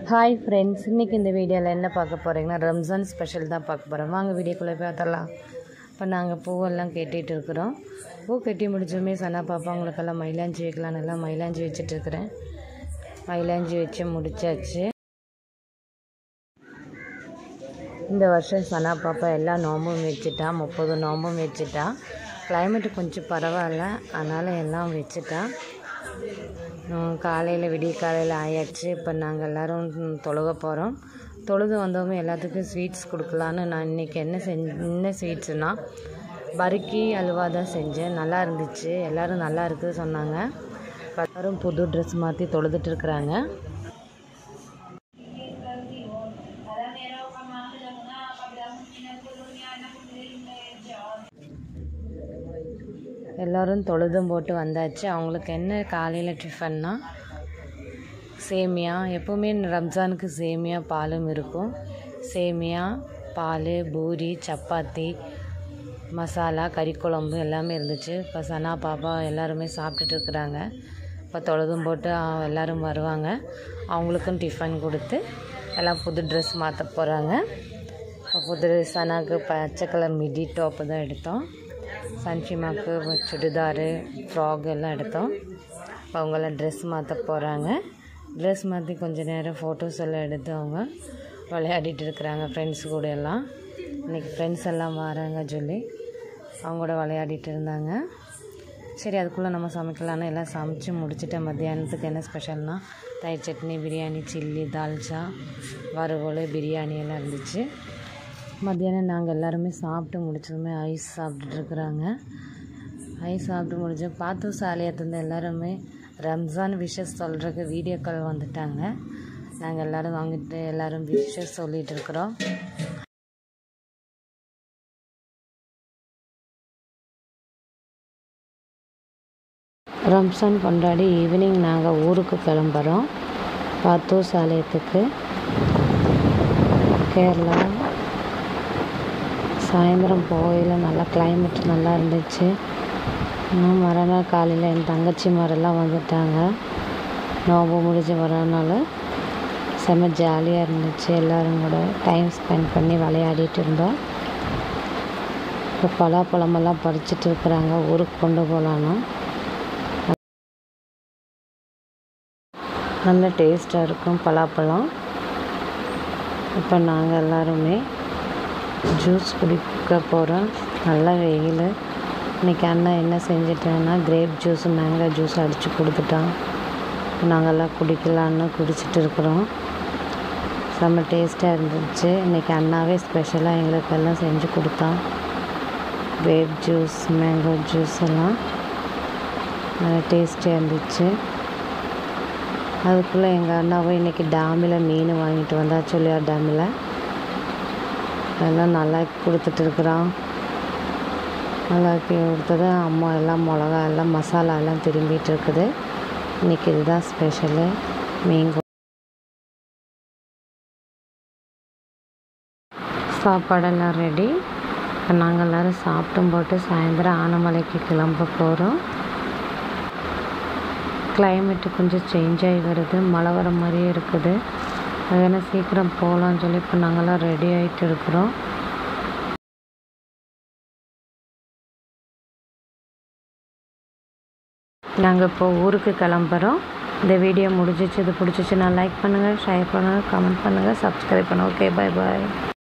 hi friends இன்றைக்கி இந்த வீடியோவில் என்ன பார்க்க போகிறீங்கன்னா ரம்ஜான் ஸ்பெஷல் தான் பார்க்க போகிறோம் வாங்க வீடியோக்குள்ளே பார்த்தலாம் இப்போ நாங்கள் பூவெல்லாம் கட்டிகிட்டு இருக்கிறோம் பூ கட்டி முடிச்சதுமே சனா பாப்பா அவங்களுக்கெல்லாம் மயிலாஞ்சி வைக்கலாம் நல்லா மயிலாஞ்சி வச்சுட்டு இருக்கிறேன் மயிலாஞ்சி வச்சு முடிச்சாச்சு இந்த வருஷம் சனா பாப்பா எல்லா நோம்பும் வச்சுட்டா முப்பது நோம்பும் வச்சுட்டா கிளைமேட்டு கொஞ்சம் பரவாயில்ல அதனால் எல்லாம் வச்சுட்டா காலையில் விடிய காலையில் ஆயாச்சு இப்போ நாங்கள் எல்லோரும் தொழுக போகிறோம் தொழுது வந்தவங்க எல்லாத்துக்கும் ஸ்வீட்ஸ் கொடுக்கலான்னு நான் இன்றைக்கி என்ன செஞ்ச என்ன ஸ்வீட்ஸுனால் பருக்கி அல்வா தான் செஞ்சேன் நல்லா இருந்துச்சு எல்லோரும் நல்லா இருக்குது சொன்னாங்க எல்லோரும் புது ட்ரெஸ் மாற்றி தொழுதுட்டு இருக்கிறாங்க எல்லோரும் தொழுதும் போட்டு வந்தாச்சு அவங்களுக்கு என்ன காலையில் டிஃபன்னா சேமியா எப்போவுமே ரம்ஜானுக்கு சேமியா பாலும் இருக்கும் சேமியா பால் பூரி சப்பாத்தி மசாலா கறி குழம்பு எல்லாமே இருந்துச்சு இப்போ சனா பாப்பா எல்லாருமே சாப்பிட்டுட்டு இருக்கிறாங்க இப்போ தொழுதும் போட்டு எல்லோரும் வருவாங்க அவங்களுக்கும் டிஃபன் கொடுத்து எல்லாம் புது ட்ரெஸ் மாற்ற போகிறாங்க இப்போ புது சனாக்கு பச்சை கலர் மிடி டாப்பு தான் எடுத்தோம் சன்ஷிமாவுக்கு சுடிதாரு ஃப்ராக் எல்லாம் எடுத்தோம் இப்போ அவங்களாம் ட்ரெஸ் மாற்ற போகிறாங்க ட்ரெஸ் மாற்றி கொஞ்சம் நேரம் ஃபோட்டோஸ் எல்லாம் எடுத்து அவங்க விளையாடிட்டு இருக்கிறாங்க ஃப்ரெண்ட்ஸ் கூட எல்லாம் இன்றைக்கி ஃப்ரெண்ட்ஸ் எல்லாம் வராங்க சொல்லி அவங்க கூட விளையாடிட்டு இருந்தாங்க சரி அதுக்குள்ளே நம்ம சமைக்கலான்னு எல்லாம் சமைச்சு முடிச்சுட்டேன் மத்தியானத்துக்கு என்ன ஸ்பெஷல்னால் தயிர் சட்னி பிரியாணி சில்லி தால்ச்சா வறுவல் பிரியாணி எல்லாம் இருந்துச்சு மத்தியானம் நாங்கள் எல்லாருமே சாப்பிட்டு முடிச்சதுமே ஐஸ் சாப்பிட்டுட்ருக்குறாங்க ஐஸ் சாப்பிட்டு முடிச்சு பாத்து சாலையத்துலேருந்து எல்லாருமே ரம்ஜான் விஷஸ் சொல்கிறதுக்கு வீடியோ கால் வந்துட்டாங்க நாங்கள் எல்லோரும் வாங்கிட்டு எல்லோரும் விஷஸ் சொல்லிகிட்டு இருக்கிறோம் ரம்ஜான் கொண்டாடி ஈவினிங் நாங்கள் ஊருக்கு கிளம்புறோம் பாத்தூர் சாலையத்துக்கு கேரளா சாயந்தரம் போகையில் நல்லா கிளைமேட் நல்லா இருந்துச்சு மறுநாள் காலையில் என் தங்கச்சி மரெல்லாம் வந்துட்டாங்க நோம்பு முடிஞ்சு வரனால செம்ம ஜாலியாக இருந்துச்சு எல்லோரும் கூட டைம் ஸ்பெண்ட் பண்ணி விளையாடிட்டு இருந்தோம் இப்போ பலாப்பழமெல்லாம் பறிச்சிட்டு இருக்கிறாங்க ஊருக்கு கொண்டு போகலான்னா நல்ல டேஸ்ட்டாக இருக்கும் பலாப்பழம் இப்போ நாங்கள் எல்லாருமே ஜூஸ் குடிக்க போகிறோம் நல்ல வெயில் இன்றைக்கி அண்ணன் என்ன செஞ்சிட்டேன்னா கிரேப் ஜூஸ் மேங்கோ ஜூஸ் அடித்து கொடுத்துட்டான் நாங்கள்லாம் குடிக்கலான்னு குடிச்சிட்டு இருக்கிறோம் செம்ம டேஸ்ட்டாக இருந்துச்சு இன்றைக்கி அண்ணாவே ஸ்பெஷலாக எங்களுக்கெல்லாம் செஞ்சு கொடுத்தான் கிரேப் ஜூஸ் மேங்கோ ஜூஸ் எல்லாம் நல்லா டேஸ்டியாக இருந்துச்சு அதுக்குள்ளே எங்கள் அண்ணாவும் இன்றைக்கி டேமில் மீன் வாங்கிட்டு வந்தா சொல்லியார் டேமில் எல்லாம் நல்லா கொடுத்துட்டு இருக்கிறான் நல்லா கொடுத்தது அம்மா எல்லாம் மிளகா எல்லாம் மசாலா எல்லாம் திரும்பிட்டு இருக்குது இன்றைக்கி இதுதான் ஸ்பெஷலு மீன் சாப்பாடெல்லாம் ரெடி இப்போ நாங்கள் எல்லோரும் சாப்பிட்டும் போட்டு சாயந்தரம் ஆனமலைக்கு கிளம்ப போகிறோம் கிளைமேட்டு கொஞ்சம் சேஞ்ச் ஆகி வருது மழை வர மாதிரியே இருக்குது அதனால் சீக்கிரம் போகலான்னு சொல்லி இப்போ நாங்கள்லாம் ரெடி ஆகிட்டு இருக்கிறோம் நாங்கள் இப்போ ஊருக்கு கிளம்புறோம் இந்த வீடியோ முடிஞ்சிச்சு இது பிடிச்சிச்சு நான் லைக் பண்ணுங்கள் ஷேர் பண்ணுங்கள் கமெண்ட் பண்ணுங்கள் சப்ஸ்கிரைப் பண்ணுங்கள் ஓகே பாய் பாய்